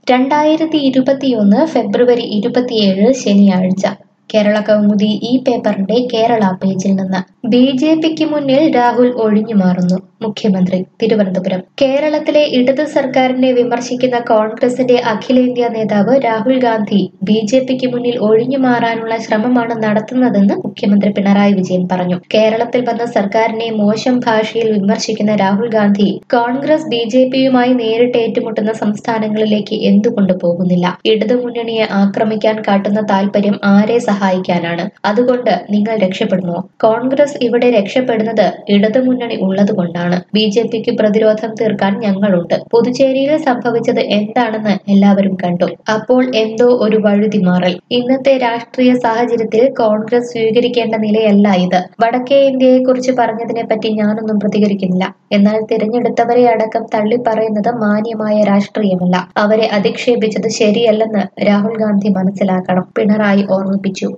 രണ്ടായിരത്തി ഇരുപത്തിയൊന്ന് ഫെബ്രുവരി ഇരുപത്തിയേഴ് ശനിയാഴ്ച കേരള കൗമുദി ഈ പേപ്പറിന്റെ കേരള പേജിൽ നിന്ന് ബി ജെ പിക്ക് മുന്നിൽ രാഹുൽ ഒഴിഞ്ഞു മാറുന്നു മുഖ്യമന്ത്രി തിരുവനന്തപുരം കേരളത്തിലെ ഇടത് സർക്കാരിനെ വിമർശിക്കുന്ന കോൺഗ്രസിന്റെ അഖിലേന്ത്യാ നേതാവ് രാഹുൽ ഗാന്ധി ബി ജെ പിക്ക് മുന്നിൽ ഒഴിഞ്ഞു മാറാനുള്ള ശ്രമമാണ് നടത്തുന്നതെന്ന് മുഖ്യമന്ത്രി പിണറായി വിജയൻ പറഞ്ഞു കേരളത്തിൽ വന്ന സർക്കാരിനെ മോശം ഭാഷയിൽ വിമർശിക്കുന്ന Rahul Gandhi Congress B J പിയുമായി നേരിട്ട് ഏറ്റുമുട്ടുന്ന സംസ്ഥാനങ്ങളിലേക്ക് എന്തുകൊണ്ട് പോകുന്നില്ല ഇടതു മുന്നണിയെ ആക്രമിക്കാൻ കാട്ടുന്ന താല്പര്യം ആരെ സഹായിക്കാനാണ് അതുകൊണ്ട് നിങ്ങൾ രക്ഷപ്പെടുമോ കോൺഗ്രസ് ഇവിടെ രക്ഷപ്പെടുന്നത് ഇടതു മുന്നണി ഉള്ളതുകൊണ്ടാണ് ബി ജെ പിക്ക് പ്രതിരോധം തീർക്കാൻ ഞങ്ങളുണ്ട് പുതുച്ചേരിയിൽ സംഭവിച്ചത് എന്താണെന്ന് എല്ലാവരും കണ്ടു അപ്പോൾ എന്തോ ഒരു വഴുതിമാറൽ ഇന്നത്തെ രാഷ്ട്രീയ സാഹചര്യത്തിൽ കോൺഗ്രസ് സ്വീകരിക്കേണ്ട നിലയല്ല ഇത് വടക്കേ ഇന്ത്യയെക്കുറിച്ച് പറഞ്ഞതിനെ പറ്റി ഞാനൊന്നും പ്രതികരിക്കുന്നില്ല എന്നാൽ തിരഞ്ഞെടുത്തവരെ അടക്കം തള്ളിപ്പറയുന്നത് മാന്യമായ രാഷ്ട്രീയമല്ല അവരെ അധിക്ഷേപിച്ചത് ശരിയല്ലെന്ന് രാഹുൽ ഗാന്ധി മനസ്സിലാക്കണം പിണറായി ഓർമ്മിപ്പിച്ചു